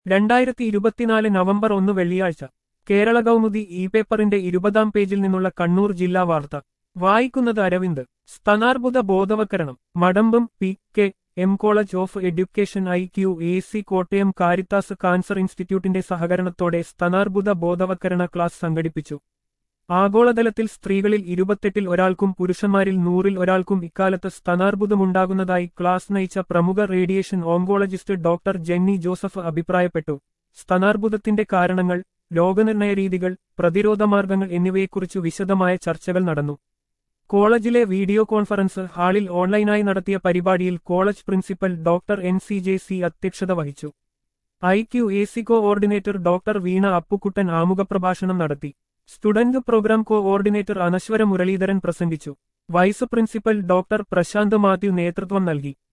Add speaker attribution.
Speaker 1: രണ്ടായിരത്തി ഇരുപത്തിനാല് നവംബർ ഒന്ന് വെള്ളിയാഴ്ച കേരള കൗമുദി ഇ പേപ്പറിന്റെ ഇരുപതാം പേജിൽ നിന്നുള്ള കണ്ണൂർ ജില്ലാ വാർത്ത വായിക്കുന്നത് അരവിന്ദ് സ്തനാർബുദ ബോധവൽക്കരണം Madampam P K M college of education I Q A C Kottayam Caritas cancer ഇൻസ്റ്റിറ്റ്യൂട്ടിന്റെ സഹകരണത്തോടെ സ്തനാർബുദ ബോധവൽക്കരണ ക്ലാസ് സംഘടിപ്പിച്ചു ആഗോളതലത്തിൽ സ്ത്രീകളിൽ ഇരുപത്തെട്ടിൽ ഒരാൾക്കും പുരുഷന്മാരിൽ നൂറിൽ ഒരാൾക്കും ഇക്കാലത്ത് സ്തനാർബുദമുണ്ടാകുന്നതായി ക്ലാസ് നയിച്ച പ്രമുഖ radiation oncologist doctor Jenny Joseph അഭിപ്രായപ്പെട്ടു സ്തനാർബുദത്തിന്റെ കാരണങ്ങൾ രോഗനിർണയ രീതികൾ പ്രതിരോധമാർഗങ്ങൾ എന്നിവയെക്കുറിച്ച് വിശദമായ ചർച്ചകൾ നടന്നു കോളേജിലെ വീഡിയോ കോൺഫറൻസ് ഹാളിൽ ഓൺലൈനായി നടത്തിയ പരിപാടിയിൽ college principal doctor N C J C അധ്യക്ഷത വഹിച്ചു I Q A C coordinator doctor Veena Appukuttan ആമുഖപ്രഭാഷണം നടത്തി student program coordinator Anaswara Muraleedharan പ്രസംഗിച്ചു vice principal doctor Prasanth Mathew നേതൃത്വം നൽകി